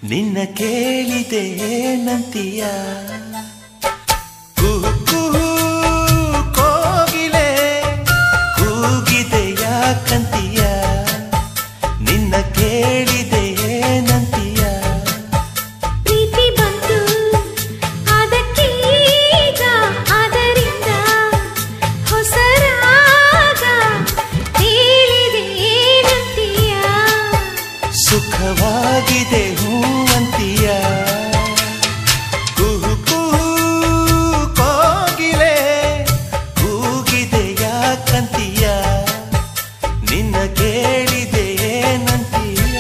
ನಿನ್ನ ಕೇಳಿದೆ ಏನಂತೀಯ ಕುಹು ಕುಹು ಕೋಗಿಲೆ ಕೂಗಿದೆ ಯಾಕಂತೀಯ ನಿನ್ನ ಕೇಳಿದೆ ಏನಂತೀಯ ಪ್ರೀತಿ ಬಂತು ಅದಕ್ಕೀಗ ಅದರಿಂದ ಹೊಸರಾಗ ಹೇಳಿದೆ ಏನಂತೀಯ ಸುಖವಾಗಿದೆ ಹೂವಂತೀಯ ಕುಹು ಕುಹು ಕೋಗಿಲೆ ಕೂಗಿದೆ ಯಾಕಂತೀಯ ನಿನ್ನ ಕೇಳಿದೆ ಏನಂತೀಯ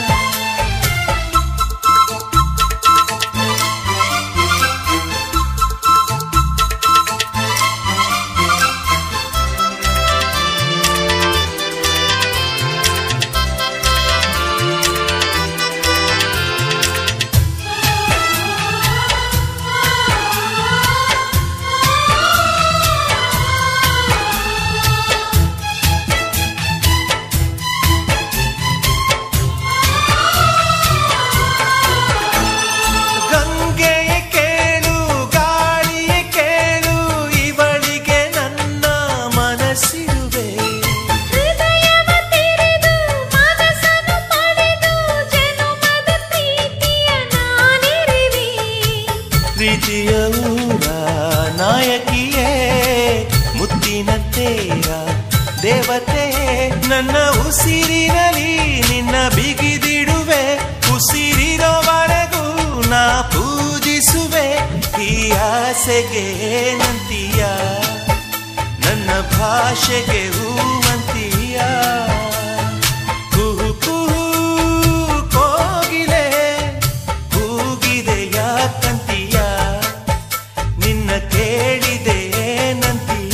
ಗಂಗೆಯ ಕೇಳು ಗಾಳಿಯ ಕೇಳು ಇವಳಿಗೆ ನನ್ನ ಮನಸ್ಸಿರುವೆ ಹೃದಯವ ತೆರೆದು ಮನಸ್ಸನ್ನು ಪಡೆದು ಜನುಮದ ಪ್ರೀತಿಯ ನಾನಿರುವೆ ಪ್ರೀತಿಯ ಊರ ನಾಯಕಿಯೇ ಮುತ್ತಿನ ತೇರ ದೇವತೆ ನನ್ನ ಉಸಿರಿನಲ್ಲಿ ನಿನ್ನ ಬಿಗಿದಿಡುವೆ ಉಸಿರಿರೋವರೆಗೂ ನಾ ಪೂಜಿಸುವೆ ಈ ಆಸೆಗೆ ನಂತೀಯ ನನ್ನ ಭಾಷೆಗೆ ಹೂವಂತೀಯ ಕುಹು ಕುಹು ಕೋಗಿಲೆ ಕೂಗಿದೆ ಯಾಕಂತೀಯ ನಿನ್ನ ಕೇಳಿದೆ ಏನಂತೀಯ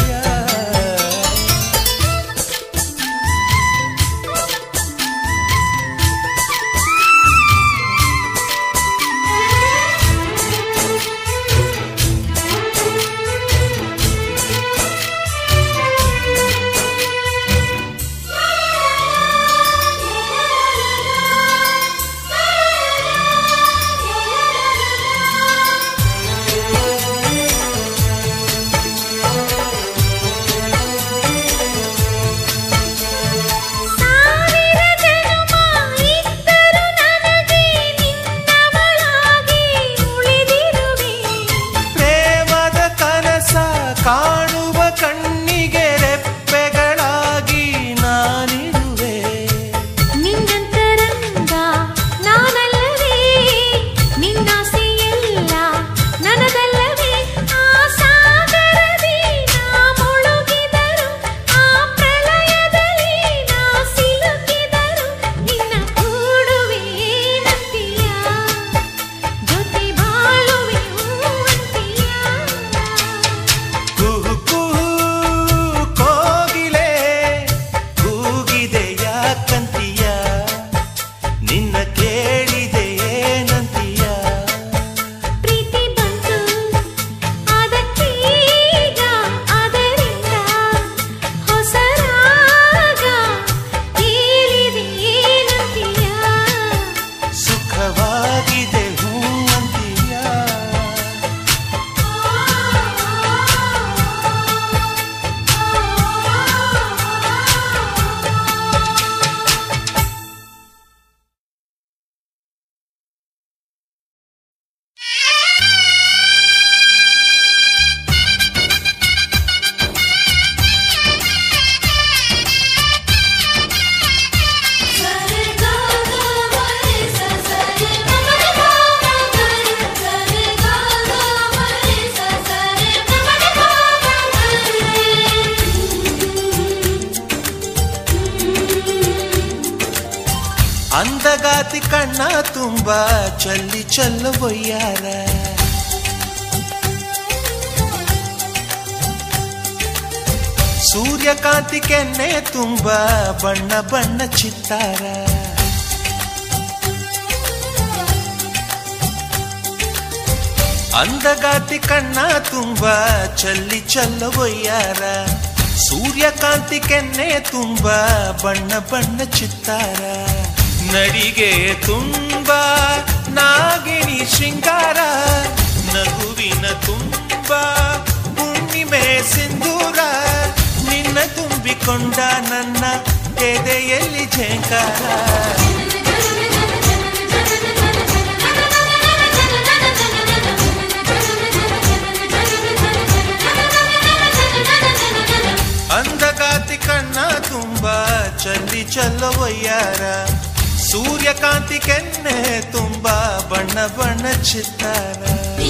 ಸಾವಿರ ಜನುಮ ಇದ್ದರೂ ನನಗೆ ನಿನ್ನವಳಾಗಿ ಉಳಿದಿರುವೆ ಪ್ರೇಮದ ಕನಸ ಕಾಣುವ ಕಣ್ಣಿಗೆ ರೆಪ್ಪೆಗಳಾಗಿ ನಾನಿರುವೆ ನಿನ್ನಂತರಂಗ ನಾನಲ್ಲವೇ ನಿನ್ನಾಸೆಯೆಲ್ಲ ನನದಲ್ಲವೇ ಆ ಸಾಗರದಿ ನಾ ಮುಳುಗಿದರು ಆ ಪ್ರಳಯದಲ್ಲಿ ನಾ ಸಿಲುಕಿದರು ನಿನ್ನ ಕೂಡುವೆ ನಂತೀಯ ಜೊತೆ ಬಾಳುವೆ ಹೂವಂತೀಯ ಕುಹು ಕುಹು ಕೋಗಿಲೆ ಕೂಗಿದೆ ಯಾಕಂತೀಯ ನಿನ್ನ ಕೇಳಿದೆ ಏನಂತೀಯ ಪ್ರೀತಿ ಬಂತು ಅದಕ್ಕೀಗ ಅದರಿಂದ ಹೊಸರಾಗ ಹೇಳಿದೆ ಏನಂತೀಯ ಸುಖವಾಗಿದೆ ಹೂವಂತೀಯ ಸರೆ ಗ ಗ ಮರೆ ಸ ಸರೆ ಮಮರೆ ಗ ಗ ಮರೆ ಸರೆ ಗ ಗ ಮರೆ ಸ ಸರೆ ಮಮರೆ ಗ ಅಂದಗಾತಿ ಕಣ್ಣ ತುಂಬ ಚಲ್ಲಿ ಚಲ್ಲು ಒಯ್ಯಾರ ಸೂರ್ಯಕಾಂತಿ ಕೆನ್ನೆ ತುಂಬ ಬಣ್ಣ ಬಣ್ಣ ಚಿತ್ತಾರ ಅಂದಗಾತಿ ಕಣ್ಣ ತುಂಬ ಚಲ್ಲಿ ಚಲ್ಲ ಒಯ್ಯಾರ ಸೂರ್ಯಕಾಂತಿ ಕೆನ್ನೆ ತುಂಬ ಬಣ್ಣ ಬಣ್ಣ ಚಿತ್ತಾರ ನಡಿಗೆ ತುಂಬ ನಾಗಿಣಿ ಶೃಂಗಾರ ನಗುವಿನ ತುಂಬ ಹುಣ್ಣಿಮೆ ಸಿಂಧೂರ ನಿನ್ನ ತುಂಬಿಕೊಂಡ ನನ್ನ ಎದೆಯಲ್ಲಿ ಝೇಂಕಾರ ಅಂಧಗಾತಿ ಕಣ್ಣ ತುಂಬ ಚಲ್ಲಿ ಚಲ್ಲವಯ್ಯಾರ ಸೂರ್ಯಕಾಂತಿ ಕೆನ್ನೆ ತುಂಬ ಬಣ್ಣ ಬಣ್ಣ ಚಿತ್ತಾರ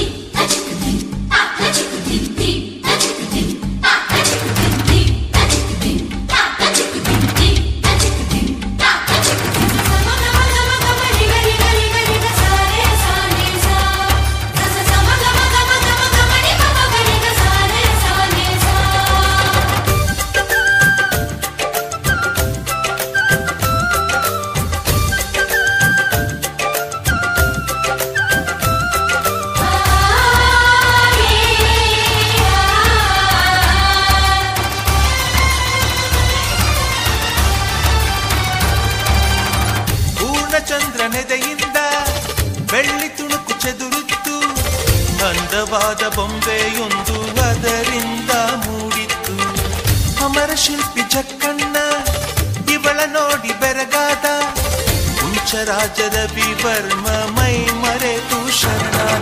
ಪೂರ್ಣಚಂದ್ರನೆದೆಯಿಂದ ಬೆಳ್ಳಿ ತುಣುಕು ಚೆದುರಿತ್ತು ಅಂದವಾದ ಬೊಂಬೆಯೊಂದು ಅದರಿಂದ ಮೂಡಿತ್ತು ಅಮರ ಶಿಲ್ಪಿ ಜಕ್ಕಣ್ಣ ಇವಳ ನೋಡಿ ಬೆರಗಾದ ಹುಂಚರಾಜದ ಬಿಬರ್ಮ ಮೈ ಮರೆತು ಶರಣಾದ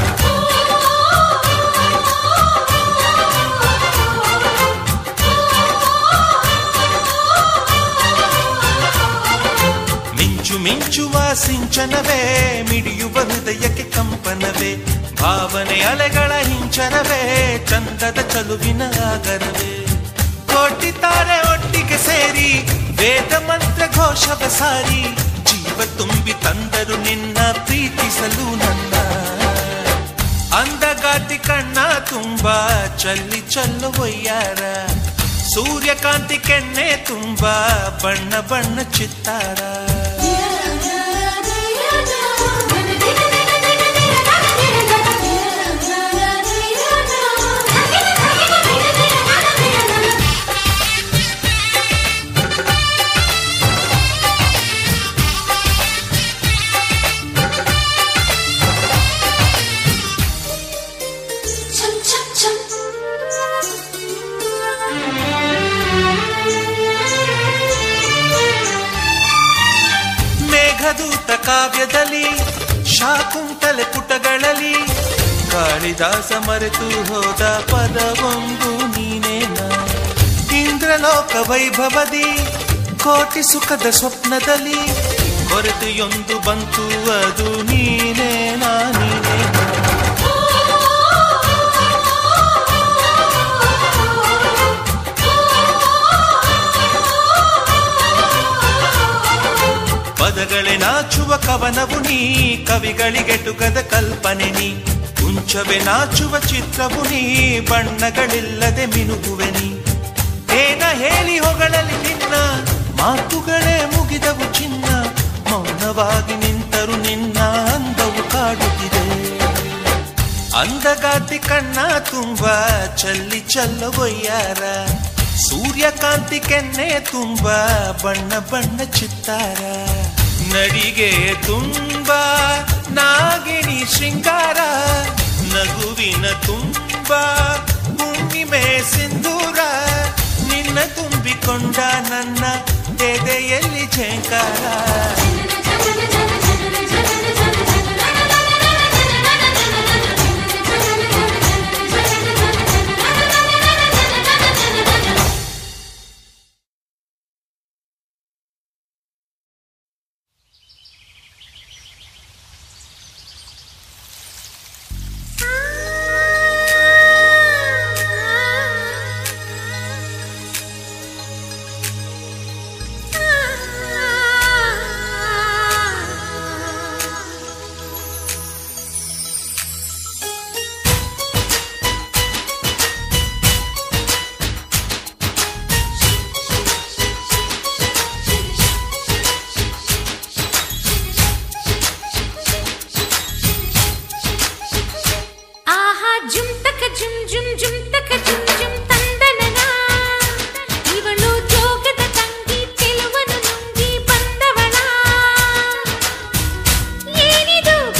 ಮಿಂಚು ಮಿಂಚುವ ಸಿಂಚನವೇ ಮಿಡಿಯುವ ಹೃದಯಕ್ಕೆ ಕಂಪನವೇ ಭಾವನೆ ಅಲೆಗಳ ಹಿಂಚನವೇ ಚಂದದ ಚಲುವಿನ ಆಗರವೇ ಕೋಟಿ ತಾರೆ ಒಟ್ಟಿಗೆ ಸೇರಿ ವೇದ ಮಂತ್ರ ಘೋಷವ ಸಾರಿ ಜೀವ ತುಂಬಿ ತಂದರು ನಿನ್ನ ಪ್ರೀತಿಸಲು ನನ್ನ ಅಂದಗಾತಿ ಕಣ್ಣ ತುಂಬ ಚಲ್ಲಿ ಚಲ್ಲುವಯ್ಯಾರ ಸೂರ್ಯಕಾಂತಿ ಕೆನ್ನೆ ತುಂಬ ಬಣ್ಣ ಬಣ್ಣ ಚಿತ್ತಾರ chum chum chum ಮೇಘದೂತ ಕಾವ್ಯದಲ್ಲಿ ಶಾಕುಂತಲೆ ಪುಟಗಳಲ್ಲಿ ಕಾಳಿದಾಸ ಮರೆತು ಹೋದ ಪದವೊಂದು ನೀನೇನ ಇಂದ್ರಲೋಕ ವೈಭವದಿ ಕೋಟಿ ಸುಖದ ಸ್ವಪ್ನದಲ್ಲಿ ಕೊರತೆಯೊಂದು ಬಂತು ಅದು ನೀನೇನಾ ನೀನೇನಾ ಪದಗಳೇ ನಾಚುವ ಕವನವು ನೀ ಕವಿಗಳಿಗೆಟುಕದ ಕಲ್ಪನೆ ನೀ ಕುಂಚವೇ ನಾಚುವ ಚಿತ್ರವು ನೀ ಬಣ್ಣಗಳಿಲ್ಲದೆ ಮಿನುಗುವೆ ನೀ ಏನ ಹೇಳಿ ಹೊಗಳಲಿ ನಿನ್ನ ಮಾತುಗಳೇ ಮುಗಿದವು ಚಿನ್ನ ಮೌನವಾಗಿ ನಿಂತರು ನಿನ್ನ ಅಂದವು ಕಾಡುತ್ತಿದೆ ಅಂದಗಾತಿ ಕಣ್ಣ ತುಂಬ ಚಲ್ಲಿ ಚಲ್ಲವೊಯ್ಯಾರ ಸೂರ್ಯಕಾಂತಿ ಕೆನ್ನೆ ತುಂಬ ಬಣ್ಣ ಬಣ್ಣ ಚಿತ್ತಾರ ನಡಿಗೆ ತುಂಬ ನಾಗಿಣಿ ಶೃಂಗಾರ ನಗುವಿನ ತುಂಬ ಹುಣ್ಣಿಮೆ ಸಿಂಧೂರ ನಿನ್ನ ತುಂಬಿಕೊಂಡ ನನ್ನ ಎದೆಯಲ್ಲಿ ಝೇಂಕಾರ ಆಹಾ ಜುಮ್ ತಕ ಜುಮ್ ಜುಮ್ ಜುಮ್ ತಕ ಜುಮ್ ಜುಮ್ ತಂದನನ ಇವಳು ಜೋಗದ ತಂಗಿ ಚೆಲುವನು ನುಂಗಿ ಬಂದವಳ ಏನಿದು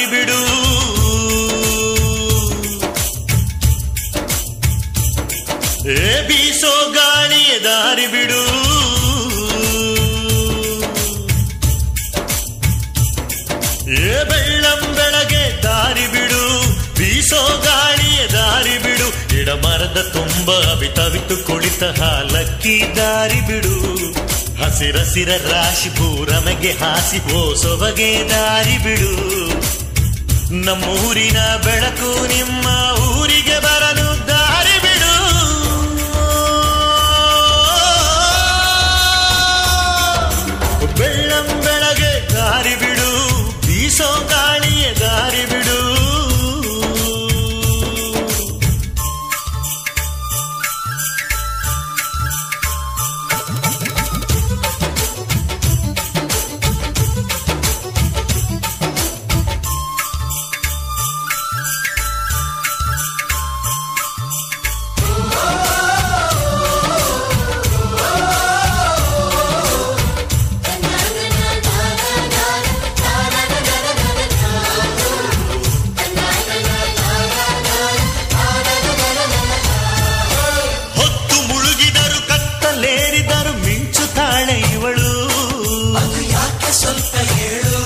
ಬಿಡು ಏ ಬೀಸೋ ಗಾಳಿಯ ದಾರಿ ಬಿಡು ಏ ಬೆಳ್ಳಂ ಬೆಳಗ್ಗೆ ದಾರಿ ಬಿಡು ಬೀಸೋ ಗಾಳಿಯ ದಾರಿ ಬಿಡು ಇಡ ಮರದ ತುಂಬ ಅವಿತವಿತು ಕುಳಿತ ಹಾಲಕ್ಕಿ ದಾರಿ ಬಿಡು ಹಸಿರಸಿರ ರಾಶಿ ಪೂರಮೆಗೆ ಹಾಸಿ ಓ ಸೊಬಗೆ ದಾರಿ ಬಿಡು ನಮ್ಮೂರಿನ ಬೆಳಕು ನಿಮ್ಮ ಊರಿಗೆ ಬರಲು ದಾರಿ ಬಿಡು ಬೆಳ್ಳಂ ಬೆಳಗ್ಗೆ ದಾರಿ ಬಿಡು ಬೀಸೋ ಗಾಳಿಯ ದಾರಿ ಬಿಡು ಹೊತ್ತು ಮುಳುಗಿದರು ಕತ್ತಲೇರಿದರು ಮಿಂಚುತ್ತಾಳೆ ಇವಳು ಯಾಕೆ ಸ್ವಲ್ಪ ಹೇಳು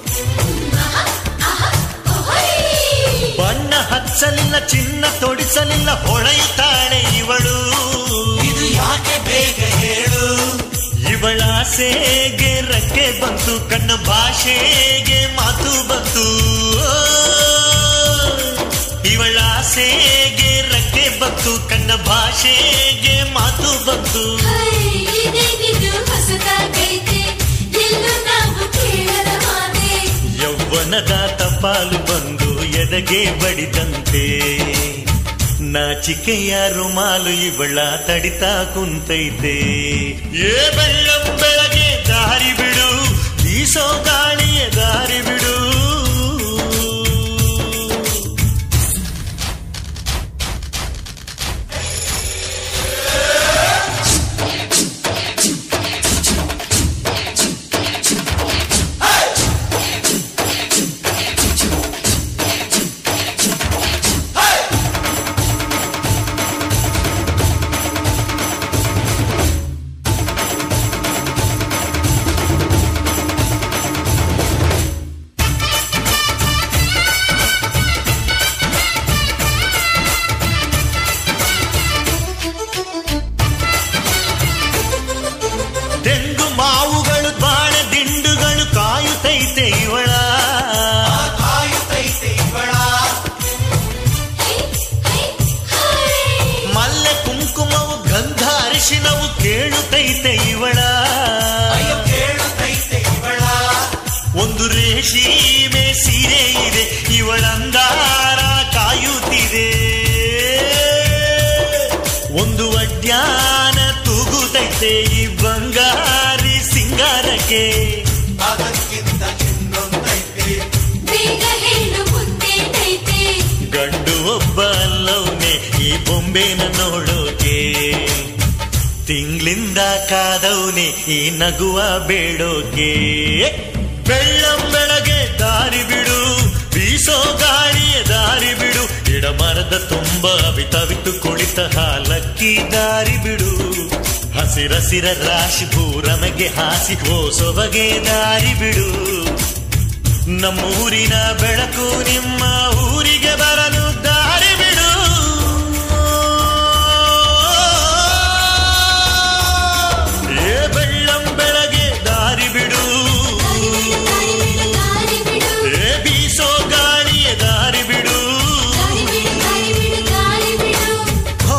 ಬಣ್ಣ ಹಚ್ಚಲಿಲ್ಲ ಚಿನ್ನ ತೊಡಿಸಲಿಲ್ಲ ಹೊಳೆಯುತ್ತಾಳೆ ಇವಳು ಇದು ಯಾಕೆ ಬೇಗ ಹೇಳು ಇವಳ ಆಸೆಗೆ ರಕ್ಕೆ ಬಂತು ಕಣ್ಣ ಭಾಷೆಗೆ ಮಾತು ಬಂತು ಇವಳ ಆಸೆಗೆ ರಕ್ಕೆ ಬಂತು ಕಣ್ಣ ಭಾಷೆಗೆ ಮಾತು ಬಂತು ಇದೇನಿದು ಹೊಸದಾಗೈತೆ ಎಲ್ಲೂ ನಾವು ಕೇಳದ ಮಾತೆ ಯೌವನದ ತಪಾಲು ಬಂದು ಎದೆಗೆ ಬಡಿದಂತೆ ನಾಚಿಕೆಯ ರುಮಾಲು ಇವಳ ತಡಿತಾ ಕುಂತೈತೆ ಏ ಬೆಳ್ಳಂ ಬೆಳಗ್ಗೆ ದಾರಿ ಬಿಡು ಬೀಸೋ ಗಾಳಿಯ ದಾರಿ ಬಿಡು ತೆಂಗು ಮಾವುಗಳು ಬಾಳೆ ದಿಂಡುಗಳು ಕಾಯುತ್ತೈತೆ ಇವಳ ಕಾಯುತ್ತೈತೆ ಇವಳ ಹೈ, ಹೈ, ಹೈ. ಮಲ್ಲೆ ಕುಂಕುಮವು ಗಂಧ ಅರಿಶಿನವು ಕೇಳುತ್ತೈತೆ ಇವಳ ಅಯ್ಯೋ ಕೇಳುತ್ತೈತೆ ಇವಳ ಒಂದು ರೇಷಿಮೆ ಸೀರೆ ಇದೆ ಇವಳಂಗಾರ ಕಾಯುತ್ತಿದೆ ಒಂದು ಅಡ್ಯಾನ ತೂಗುತ್ತೈತೆ ಈ ಬಂಗಾರಿ ಸಿಂಗಾರಕ್ಕೆ ಅದಕ್ಕಿಂತ ಇನ್ನೊಂದೈತೆ ಬೇಗ ಹೇಳು ಮುಂದೇನೈತೆ ಗಂಡು ಒಬ್ಬ ಅಲ್ಲವನೆ ಈ ಬೊಂಬೆನ ನೋಡೋಕೆ ತಿಂಗ್ಳಿಂದ ಕಾದವನೆ ಈ ನಗುವ ಬೇಡೋಕೆ ಬೆಳ್ಳಂ ಬೆಳಗ್ಗೆ ದಾರಿ ಬಿಡು ಬೀಸೋ ಗಾಳಿಯ ದಾರಿ ಬಿಡು ಇಡ ಮರದ ತುಂಬ ಅವಿತವಿತು ಕುಳಿತ ಹಾಲಕ್ಕಿ ದಾರಿ ಬಿಡು ಹಸಿರಸಿರ ರಾಶಿ ಭೂರಮೆಗೆ ಹಾಸಿ ಓ ಸೊಬಗೆ ದಾರಿ ಬಿಡು ನಮ್ಮೂರಿನ ಬೆಳಕು ನಿಮ್ಮ ಊರಿಗೆ ಬರಲು ದಾರಿ ಬಿಡು ಏ ಬೆಳ್ಳಂ ಬೆಳಗ್ಗೆ ದಾರಿ ಬಿಡು ದಾರಿ ಬಿಡು ದಾರಿ ಬಿಡು ಏ ಬೀಸೋ ಗಾಳಿಯ ದಾರಿ ಬಿಡು ದಾರಿ ಬಿಡು ದಾರಿ ಬಿಡು ದಾರಿ ಬಿಡು ಹೋ.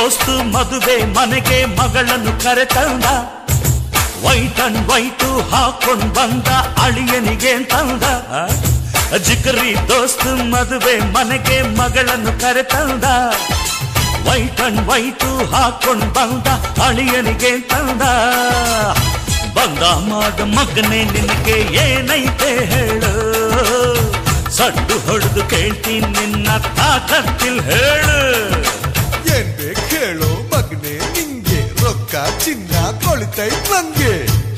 ದೋಸ್ತು ಮದುವೆ ಮನೆಗೆ ಮಗಳನ್ನು ಕರೆತಂದ ವೈಟ್ ಅಂಡ್ ವೈಟು ಹಾಕೊಂಡ್ ಬಂದ ಅಳಿಯನಿಗೆ ತಂದ ಜಿಗರಿ ದೋಸ್ತು ಮದುವೆ ಮನೆಗೆ ಮಗಳನ್ನು ಕರೆತಂದ ವೈಟ್ ಅಂಡ್ ವೈಟು ಹಾಕೊಂಡ್ ಬಂದ ಅಳಿಯನಿಗೆ ತಂದ ಬಂದ ಮಾಡ ಮಗನೇ ನಿನಗೆ ಏನೈತೆ ಹೇಳು ಸಡ್ಡು ಹೊಡೆದು ಕೇಳ್ತೀನಿ ನಿನ್ನ ತಾಕತ್ತಿಲ್ ಹೇಳು ಏನ್ ಬೇಕು ಹೇಳು ಮಗನೆ ನಿಂಗೆ ರೊಕ್ಕ ಚಿನ್ನ ಕೊಳಿತೈತ್ ನಂಗೆ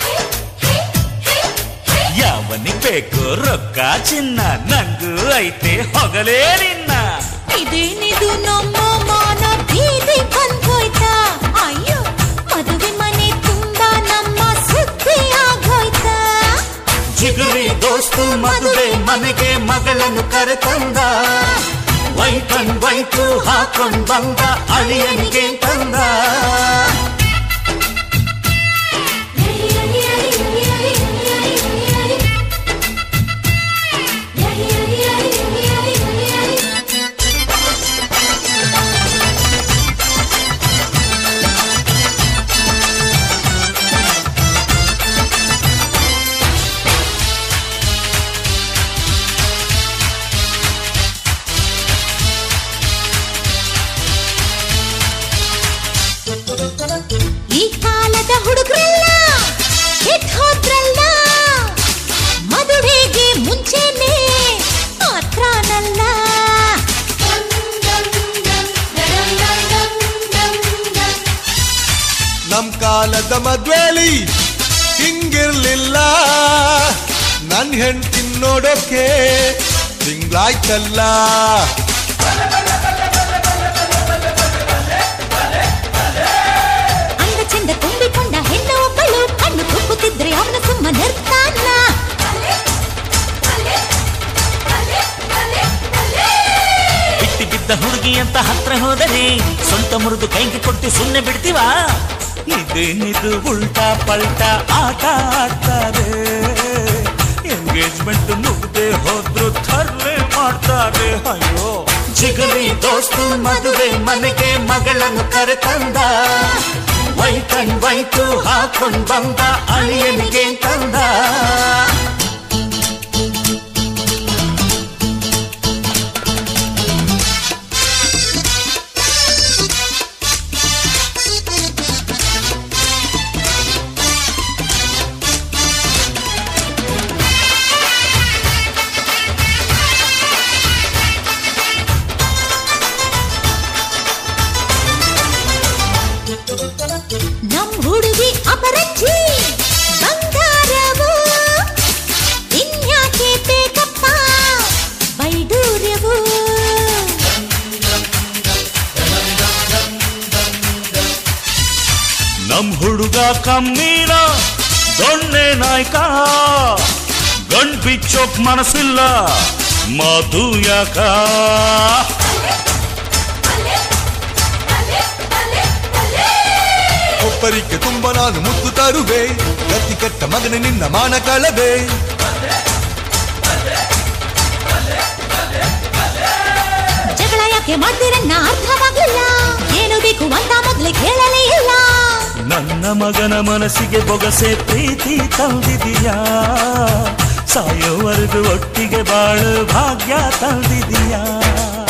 ಯಾವನಿಗ್ ಬೇಕು ರೊಕ್ಕ ಚಿನ್ನ ನಂಗೂ ಐತೆ ಹೊಗಲೇ ನಿನ್ನ ಇದೇನಿದು ನಮ್ಮ ಮಾನ ಬೀದಿ ಬಂದೋಯ್ತಾ ಅಯ್ಯೋ ಮದುವೆ ಮನೆ ತುಂಬಾ ನಮ್ಮ ಸುದ್ದಿ ಆಗೋಯ್ತಾ ಜಿಗುರಿ ದೋಸ್ತು ಮದುವೆ ಮನೆಗೆ ಮಗಳನ್ನು ಕರೆತಂದ ವೈಟ್ ಅಂಡ್ ವೈಟು ಹಾಕೊಂಡ್ ಬಂದ ಅಳಿಯನಿಗೆ ತಂದ ಈ ಕಾಲದ ಹುಡುಗರೆಲ್ಲ ಕೆಟ್ಟ ಹೋದ್ರಲ್ಲ ಮದುವೆಗೆ ಮುಂಚೆನೆ ಮಾತ್ರನಲ್ಲ ನಮ್ ಕಾಲದ ಮದ್ವೇಲಿ ಹಿಂಗಿರ್ಲಿಲ್ಲ ನನ್ ಹೆಂಡ್ತಿ ನೋಡೋಕೆ ತಿಂಗ್ಳಾಯ್ತಲ್ಲ ಅಂದ ಚಂದ ತುಂಬಿಕೊಂಡ ಹೆಣ್ಣು ಒಬ್ಬಳು ಕಣ್ಣು ತುಂಬುತ್ತಿದ್ರೆ ಅವನ ಸುಮ್ಮ ನಿರ್ತಾನ ಬಿಟ್ಟಿ ಬಿದ್ದ ಹುಡುಗಿ ಅಂತ ಹತ್ರ ಹೋದರೆ ಸ್ವಂತ ಮುರಿದು ಕೈಗೆ ಕೊಟ್ಟು ಸುಮ್ಮನೆ ಬಿಡ್ತೀವಾ ಇದೇನಿದು ಉಲ್ಟಾ ಪಲ್ಟಾ ಆಟ ಆಡ್ತಾರೆ ಎಂಗೇಜ್ಮೆಂಟ್ ಮುಗ್ದೆ ಹೋದ್ರು ಥರ್ಲೆ ಮಾಡ್ತಾರೆ ಅಯ್ಯೋ ಜಿಗರಿ ದೋಸ್ತು ಮದುವೆ ಮನೆಗೆ ಮಗಳನ್ನು ಕರೆತಂದ ವೈಟ್ ಅಂಡ್ ವೈಟು ಹಾಕೊಂಡ್ ಬಂದ ಅಳಿಯನಿಗೆ ತಂದ ನಮ್ ಹುಡುಗಿ ಅಪರಂಜಿ ಬಂಗಾರವು ಇನ್ಯಾಕೆ ಬೇಕಪ್ಪ ಬೈಡೂರ್ಯವು ನಮ್ ಹುಡುಗ ಕಮ್ಮಿನ ದೊಣ್ಣೆ ನಾಯ್ಕ ಗಂಡ್ ಬಿಚ್ಚೋಕ್ ಮನಸ್ಸಿಲ್ಲ ಮಾತು ಯಾಕ ಒಬ್ಬರಿಗೆ ತುಂಬ ನಾನು ಮುದ್ದು ತರುವೆ ಗತಿ ಕೆಟ್ಟ ಮಗನ ನಿನ್ನ ಮಾನ ಕಳವೆ ಜಗಳ ಯಾಕೆ ಮಾಡ್ತೀರನ್ನ ಅರ್ಥವಾಗ್ಲಿಲ್ಲ ಏನು ಬೇಕು ಅಂತ ಮೊದ್ಲೇ ಕೇಳಲೇ ಇಲ್ಲ ನನ್ನ ಮಗನ ಮನಸ್ಸಿಗೆ ಬೊಗಸೆ ಪ್ರೀತಿ ತಂದಿದೀಯಾ ಸಾಯೋವರೆಗೂ ಒಟ್ಟಿಗೆ ಬಾಳು ಭಾಗ್ಯ ತಂದಿದೀಯಾ